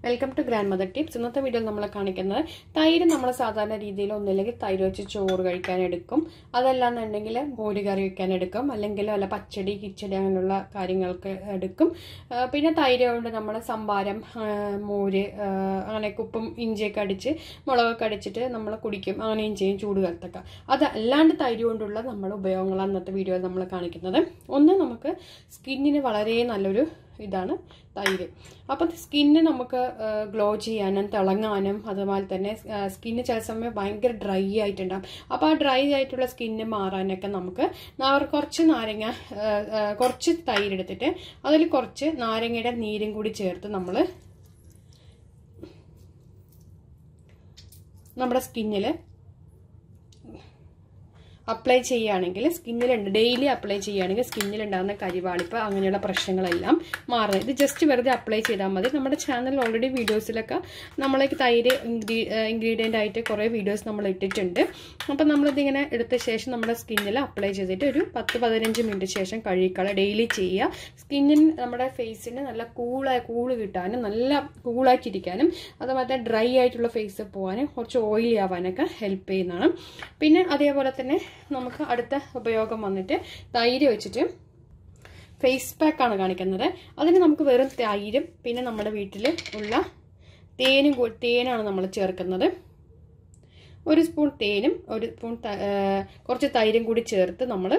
welcome to grandmother tips ഇന്നത്തെ വീഡിയോയിൽ നമ്മൾ കാണിക്കുന്നത് തൈര് നമ്മൾ സാധാരണ രീതിയിൽ ഒന്നില്ലെങ്കിൽ തൈര് വെച്ച് ചോറ് കഴിക്കാൻ എടുക്കും അതല്ലാന്നുണ്ടെങ്കിൽ മോര് കറി വെക്കാൻ എടുക്കും അല്ലെങ്കിൽ വല്ല പച്ചടി കിച്ചടി അങ്ങനെയുള്ള കാര്യങ്ങൾക്ക് എടുക്കും ആ, പിന്നെ തൈര് കൊണ്ട് നമ്മൾ സംഭാരം ആ, മോര് ആ, അങ്ങനെയൊക്കെ ഉപ്പും ഇഞ്ചിയൊക്കെ അടിച്ച് മുളകൊക്കെ അടിച്ചിട്ട് നമ്മൾ കുടിക്കും അങ്ങനെയും ചെയ്യും ചൂട് കാലത്തൊക്കെ അതല്ലാണ്ട് തൈര് കൊണ്ടുള്ള നമ്മുടെ ഉപയോഗങ്ങളാണ് ഇന്നത്തെ വീഡിയോയിൽ നമ്മൾ കാണിക്കുന്നത് ഒന്ന് നമുക്ക് സ്കിന്നിന് വളരെ നല്ലൊരു ഇതാണ് തൈര് അപ്പം സ്കിന്ന് നമുക്ക് ഗ്ലോ ചെയ്യാനും തിളങ്ങാനും അതുപോലെ തന്നെ സ്കിന്ന് ചില സമയം ഭയങ്കര ഡ്രൈ ആയിട്ടുണ്ടാകും അപ്പോൾ ആ ഡ്രൈ ആയിട്ടുള്ള സ്കിന്ന് മാറാനൊക്കെ നമുക്ക് നാ- കുറച്ച് നാരങ്ങ ആ, ആ, കുറച്ച് തൈര് എടുത്തിട്ട് അതിൽ കുറച്ച് നാരങ്ങയുടെ നീരും കൂടി ചേർത്ത് നമ്മൾ നമ്മുടെ സ്കിന്നിൽ അപ്ലൈ ചെയ്യുകയാണെങ്കിൽ സ്കിന്നിലുണ്ട് ഡെയിലി അപ്ലൈ ചെയ്യുകയാണെങ്കിൽ സ്കിന്നിലുണ്ടാകുന്ന കരിവാളിപ്പ് അങ്ങനെയുള്ള പ്രശ്നങ്ങളെല്ലാം മാറുന്നത് ഇത് ജസ്റ്റ് വെറുതെ അപ്ലൈ ചെയ്താൽ മതി നമ്മുടെ ചാനലിൽ ഓൾറെഡി വീഡിയോസിലൊക്കെ നമ്മളേക്ക് തൈര് ഇൻഗ്രീഡിയൻ്റ് ആയിട്ട് കുറേ വീഡിയോസ് നമ്മൾ ഇട്ടിട്ടുണ്ട് അപ്പം നമ്മളിതിങ്ങനെ എടുത്ത ശേഷം നമ്മുടെ സ്കിന്നിൽ അപ്ലൈ ചെയ്തിട്ട് ഒരു പത്ത് പതിനഞ്ച് മിനിറ്റ് ശേഷം കഴുകിക്കള ഡെയിലി ചെയ്യുക സ്കിന്നിന് നമ്മുടെ ഫേസിന് നല്ല കൂളായി കൂള് കിട്ടാനും നല്ല കൂളായിട്ടിരിക്കാനും അതുപോലെ ഡ്രൈ ആയിട്ടുള്ള ഫേസ് പോകാനും കുറച്ച് ഓയിലി ആവാനൊക്കെ ഹെൽപ്പ് ചെയ്യുന്നതാണ് പിന്നെ അതേപോലെ തന്നെ നമുക്ക് അടുത്ത ഉപയോഗം വന്നിട്ട് തൈര് വെച്ചിട്ട് ഫേസ് പാക്കാണ് കാണിക്കുന്നത് അതിന് നമുക്ക് വെറും തൈരും പിന്നെ നമ്മുടെ വീട്ടിൽ ഉള്ള തേനും കൂ- തേനാണ് നമ്മൾ ചേർക്കുന്നത് ഒരു സ്പൂൺ തേനും ഒരു സ്പൂൺ ത- ആ, കുറച്ച് തൈരും കൂടി ചേർത്ത് നമ്മൾ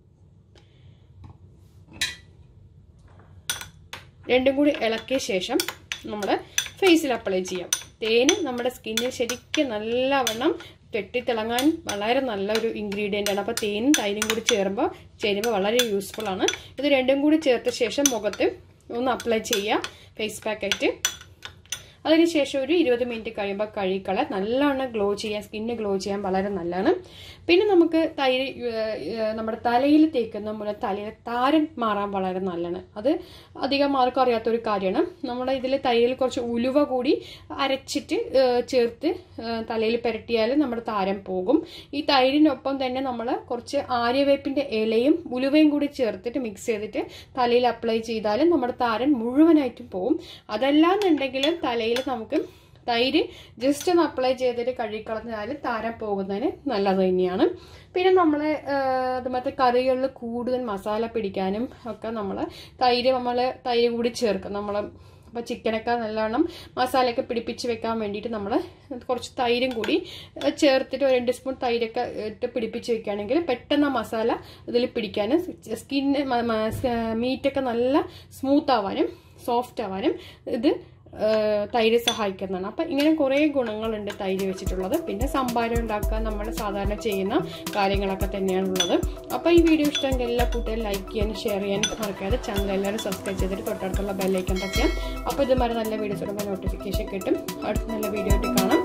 രണ്ടും കൂടി ഇളക്കിയ ശേഷം നമ്മൾ ഫേസിൽ അപ്ലൈ ചെയ്യാം തേന് നമ്മുടെ സ്കിന്നിൽ ശരിക്കും നല്ലവണ്ണം കെട്ടിത്തിളങ്ങാൻ വളരെ നല്ലൊരു ഇൻഗ്രീഡിയൻ്റ് ആണ് അപ്പോൾ തേനും തൈരും കൂടി ചേരുമ്പോൾ ചേരുമ്പോൾ വളരെ യൂസ്ഫുൾ ആണ് ഇത് രണ്ടും കൂടി ചേർത്ത ശേഷം മുഖത്ത് ഒന്ന് അപ്ലൈ ചെയ്യുക ഫേസ് പാക്കായിട്ട് അതിനുശേഷം ഒരു ഇരുപത് മിനിറ്റ് കഴിയുമ്പോൾ കഴുകിക്കള നല്ലോണം ഗ്ലോ ചെയ്യാൻ സ്കിന്ന് ഗ്ലോ ചെയ്യാൻ വളരെ നല്ലതാണ് പിന്നെ നമുക്ക് തൈര് ഏഹ്, ഏഹ്, നമ്മുടെ തലയിൽ തേക്കുന്ന മൂലം തലയിലെ താരൻ മാറാൻ വളരെ നല്ലതാണ് അത് അധികം ആർക്കും അറിയാത്തൊരു കാര്യമാണ് നമ്മുടെ ഇതിൽ തൈരിൽ കുറച്ച് ഉലുവ കൂടി അരച്ചിട്ട് ഏഹ്, ചേർത്ത് ഏഹ്, തലയിൽ പുരട്ടിയാൽ നമ്മുടെ താരം പോകും ഈ തൈരിനൊപ്പം തന്നെ നമ്മൾ കുറച്ച് ആര്യവേപ്പിൻ്റെ ഇലയും ഉലുവയും കൂടി ചേർത്തിട്ട് മിക്സ് ചെയ്തിട്ട് തലയിൽ അപ്ലൈ ചെയ്താലും നമ്മുടെ താരൻ മുഴുവനായിട്ടും പോകും അതല്ലാന്നുണ്ടെങ്കിൽ തലയിൽ നമുക്ക് തൈര് ജസ്റ്റ് ഒന്ന് അപ്ലൈ ചെയ്തിട്ട് കഴുകിക്കളഞ്ഞാൽ താരം പോകുന്നതിന് നല്ലത് തന്നെയാണ് പിന്നെ നമ്മൾ അതുമത്തെ കറികളിൽ കൂടുതൽ മസാല പിടിക്കാനും ഒക്കെ നമ്മൾ തൈര് നമ്മൾ തൈര് കൂടി ചേർക്കും നമ്മൾ അപ്പോൾ ചിക്കനൊക്കെ നല്ലോണം മസാലയൊക്കെ പിടിപ്പിച്ച് വെക്കാൻ വേണ്ടിയിട്ട് നമ്മൾ കുറച്ച് തൈരും കൂടി ഏഹ്, ചേർത്തിട്ട് ഒരു രണ്ട് സ്പൂൺ തൈരൊക്കെ ഇട്ട് പിടിപ്പിച്ച് വെക്കുകയാണെങ്കിൽ പെട്ടെന്ന് ആ മസാല ഇതിൽ പിടിക്കാനും സ്കിന്ന് മീറ്റൊക്കെ നല്ല സ്മൂത്ത് ആവാനും സോഫ്റ്റ് ആവാനും ഇത് ഏഹ്, തൈര് സഹായിക്കുന്നതാണ് അപ്പം ഇങ്ങനെ കുറേ ഗുണങ്ങളുണ്ട് തൈര് വെച്ചിട്ടുള്ളത് പിന്നെ സംഭാരം ഉണ്ടാക്കാൻ നമ്മൾ സാധാരണ ചെയ്യുന്ന കാര്യങ്ങളൊക്കെ തന്നെയാണുള്ളത് അപ്പോൾ ഈ വീഡിയോ ഇഷ്ടമെങ്കിൽ എല്ലാ കൂട്ടുകാരും ലൈക്ക് ചെയ്യാനും ഷെയർ ചെയ്യാനും മറക്കാതെ ചാനൽ എല്ലാവരും സബ്സ്ക്രൈബ് ചെയ്തിട്ട് തൊട്ടടുത്തുള്ള ബെല്ലൈക്കൺ തയ്ക്കാം അപ്പോൾ ഇതുമാതിരി നല്ല വീഡിയോസ് ഇടുമ്പോൾ നോട്ടിഫിക്കേഷൻ കിട്ടും അടുത്ത നല്ല വീഡിയോ ആയിട്ട് കാണാം